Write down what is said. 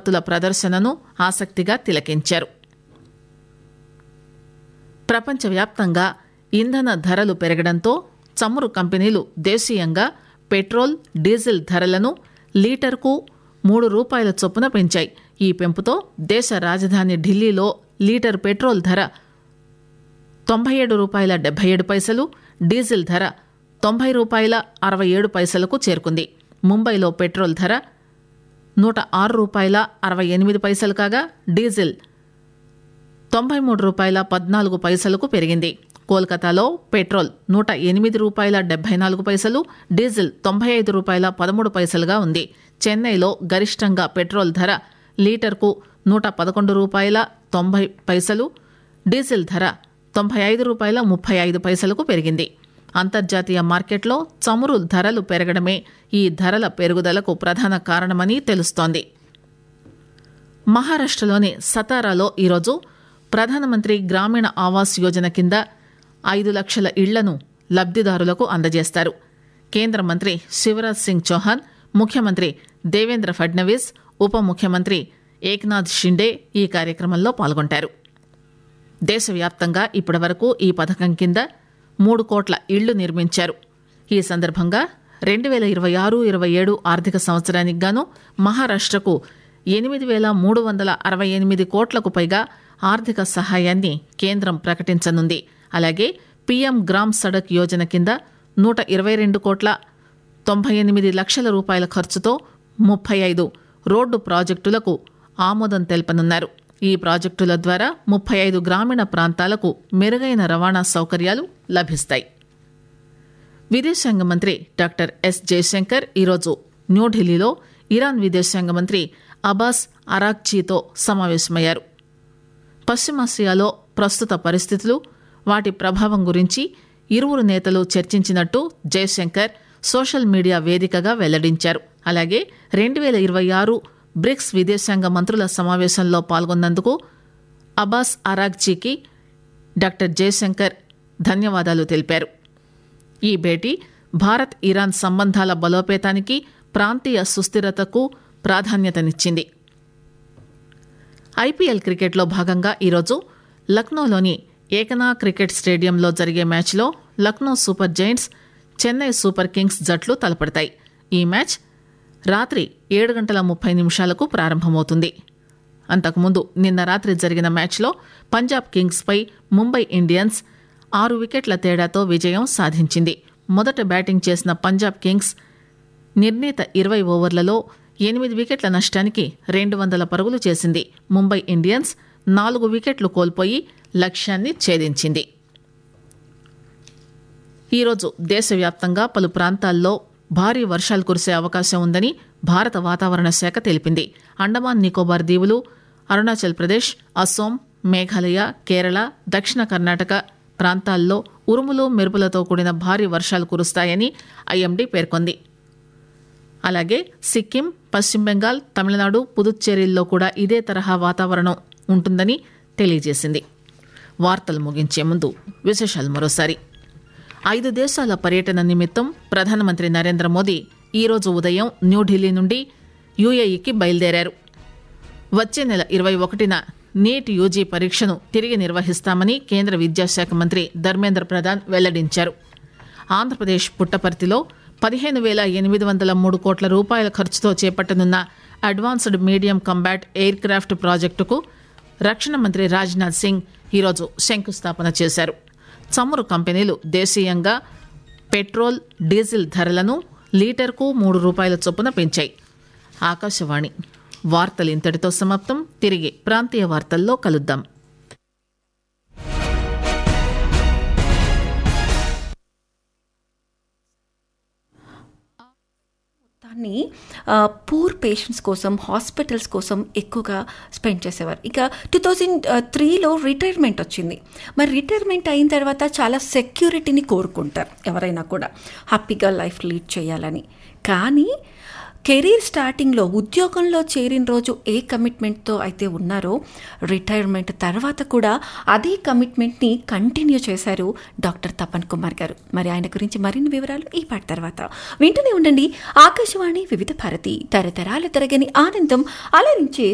ఉత్పత్తుల ప్రదర్శనను ఆసక్తిగా తిలకించారు ప్రపంచవ్యాప్తంగా ఇంధన ధరలు పెరగడంతో చమురు కంపెనీలు దేశీయంగా పెట్రోల్ డీజిల్ ధరలను లీటర్కు మూడు రూపాయల చొప్పున పెంచాయి ఈ పెంపుతో దేశ రాజధాని ఢిల్లీలో లీటర్ పెట్రోల్ ధర తొంభై ఏడు రూపాయల డెబ్బై ఏడు పైసలు డీజిల్ ధర తొంభై రూపాయల అరవై ఏడు పైసలకు చేరుకుంది ముంబైలో పెట్రోల్ ధర నూట ఆరు రూపాయల అరవై ఎనిమిది పైసలు కాగా డీజిల్ తొంభై మూడు రూపాయల పద్నాలుగు పైసలకు పెరిగింది కోల్కతాలో పెట్రోల్ నూట ఎనిమిది రూపాయల డెబ్బై నాలుగు పైసలు డీజిల్ తొంభై ఐదు రూపాయల పదమూడు పైసలుగా ఉంది చెన్నైలో గరిష్టంగా పెట్రోల్ ధర లీటర్కు నూట పదకొండు రూపాయల తొంభై పైసలు డీజిల్ ధర తొంభై ఐదు రూపాయల ముప్పై ఐదు పైసలకు పెరిగింది అంతర్జాతీయ మార్కెట్లో చమురు ధరలు పెరగడమే ఈ ధరల పెరుగుదలకు ప్రధాన కారణమని తెలుస్తోంది మహారాష్ట్రలోని సతారాలో ఈరోజు ప్రధానమంత్రి గ్రామీణ ఆవాస్ యోజన కింద ఐదు లక్షల ఇళ్లను లబ్దిదారులకు అందజేస్తారు కేంద్ర మంత్రి శివరాజ్ సింగ్ చౌహాన్ ముఖ్యమంత్రి దేవేంద్ర ఫడ్నవీస్ ఉప ముఖ్యమంత్రి ఏక్నాథ్ షిండే ఈ కార్యక్రమంలో పాల్గొంటారు దేశవ్యాప్తంగా ఇప్పటివరకు ఈ పథకం కింద మూడు కోట్ల ఇళ్లు నిర్మించారు ఈ సందర్భంగా రెండు వేల ఇరవై ఆరు ఇరవై ఏడు ఆర్థిక సంవత్సరానికి గాను మహారాష్ట్రకు ఎనిమిది వేల మూడు వందల అరవై ఎనిమిది కోట్లకు పైగా ఆర్థిక సహాయాన్ని కేంద్రం ప్రకటించనుంది అలాగే పీఎం గ్రామ్ సడక్ యోజన కింద నూట ఇరవై రెండు కోట్ల తొంభై ఎనిమిది లక్షల రూపాయల ఖర్చుతో ముప్పై ఐదు రోడ్డు ప్రాజెక్టులకు ఆమోదం తెలపనున్నారు ఈ ప్రాజెక్టుల ద్వారా ముప్పై ఐదు గ్రామీణ ప్రాంతాలకు మెరుగైన రవాణా సౌకర్యాలు లభిస్తాయి విదేశాంగ మంత్రి డాక్టర్ ఎస్ జయశంకర్ ఈరోజు న్యూఢిల్లీలో ఇరాన్ విదేశాంగ మంత్రి అబాస్ అరాక్చీతో సమావేశమయ్యారు పశ్చిమాసియాలో ప్రస్తుత పరిస్థితులు వాటి ప్రభావం గురించి ఇరువురు నేతలు చర్చించినట్టు జయశంకర్ సోషల్ మీడియా వేదికగా వెల్లడించారు అలాగే రెండు వేల ఇరవై ఆరు బ్రిక్స్ విదేశాంగ మంత్రుల సమావేశంలో పాల్గొన్నందుకు అబాస్ అరాగ్జీకి డాక్టర్ జయశంకర్ ధన్యవాదాలు తెలిపారు ఈ భేటీ భారత్ ఇరాన్ సంబంధాల బలోపేతానికి ప్రాంతీయ సుస్థిరతకు ప్రాధాన్యతనిచ్చింది ఐపీఎల్ క్రికెట్లో భాగంగా ఈరోజు లక్నోలోని ఏకనా క్రికెట్ స్టేడియంలో జరిగే మ్యాచ్లో Lucknow Super Giants Chennai Super Kings జట్లు తలపడతాయి ఈ మ్యాచ్ రాత్రి ఏడు గంటల ముప్పై నిమిషాలకు ప్రారంభమవుతుంది అంతకుముందు నిన్న రాత్రి జరిగిన మ్యాచ్లో పంజాబ్ కింగ్స్పై ముంబై ఇండియన్స్ ఆరు వికెట్ల తేడాతో విజయం సాధించింది మొదట బ్యాటింగ్ చేసిన పంజాబ్ కింగ్స్ నిర్ణీత ఇరవై ఓవర్లలో ఎనిమిది వికెట్ల నష్టానికి రెండు వందల పరుగులు చేసింది ముంబై ఇండియన్స్ నాలుగు వికెట్లు కోల్పోయి లక్ష్యాన్ని ఛేదించింది ఈరోజు దేశవ్యాప్తంగా పలు ప్రాంతాల్లో భారీ వర్షాలు కురిసే అవకాశం ఉందని భారత వాతావరణ శాఖ తెలిపింది అండమాన్ నికోబార్ దీవులు అరుణాచల్ ప్రదేశ్ అస్సోం మేఘాలయ కేరళ దక్షిణ కర్ణాటక ప్రాంతాల్లో ఉరుములు మెరుపులతో కూడిన భారీ వర్షాలు కురుస్తాయని ఐఎండీ పేర్కొంది అలాగే సిక్కిం పశ్చిమ బెంగాల్ తమిళనాడు పుదుచ్చేరిల్లో కూడా ఇదే తరహా వాతావరణం ఉంటుందని తెలియజేసింది వార్తలు ముగించే ముందు విశేషాలు మరోసారి ఐదు దేశాల పర్యటన నిమిత్తం ప్రధానమంత్రి నరేంద్ర మోదీ ఈరోజు ఉదయం న్యూఢిల్లీ నుండి యుఏఈకి బయలుదేరారు వచ్చే నెల ఇరవై ఒకటిన నీట్ యూజీ పరీక్షను తిరిగి నిర్వహిస్తామని కేంద్ర విద్యాశాఖ మంత్రి ధర్మేంద్ర ప్రధాన్ వెల్లడించారు ఆంధ్రప్రదేశ్ పుట్టపర్తిలో పదిహేను వేల ఎనిమిది వందల మూడు కోట్ల రూపాయల ఖర్చుతో చేపట్టనున్న advanced medium combat aircraft ప్రాజెక్టుకు రక్షణ మంత్రి రాజ్నాథ్ సింగ్ ఈరోజు శంకుస్థాపన చేశారు చమురు కంపెనీలు దేశీయంగా పెట్రోల్ డీజిల్ ధరలను లీటర్కు మూడు రూపాయల చొప్పున పెంచాయి ఆకాశవాణి వార్తలు ఇంతటితో సమాప్తం తిరిగి ప్రాంతీయ వార్తల్లో కలుద్దాం దాన్ని పూర్ పేషెంట్స్ కోసం హాస్పిటల్స్ కోసం ఎక్కువగా స్పెండ్ చేసేవారు ఇక టూ థౌజండ్ త్రీలో రిటైర్మెంట్ వచ్చింది మరి రిటైర్మెంట్ అయిన తర్వాత చాలా సెక్యూరిటీని కోరుకుంటారు ఎవరైనా కూడా హ్యాపీగా లైఫ్ లీడ్ చేయాలని కానీ కెరీర్ స్టార్టింగ్లో ఉద్యోగంలో చేరిన రోజు ఏ కమిట్మెంట్తో అయితే ఉన్నారో రిటైర్మెంట్ తర్వాత కూడా అదే కమిట్మెంట్ని కంటిన్యూ చేశారు డాక్టర్ తపన్ కుమార్ గారు మరి ఆయన గురించి మరిన్ని వివరాలు ఈ పాట తర్వాత వింటూనే ఉండండి ఆకాశవాణి వివిధ భారతి తరతరాలు తరగని ఆనందం అలరించే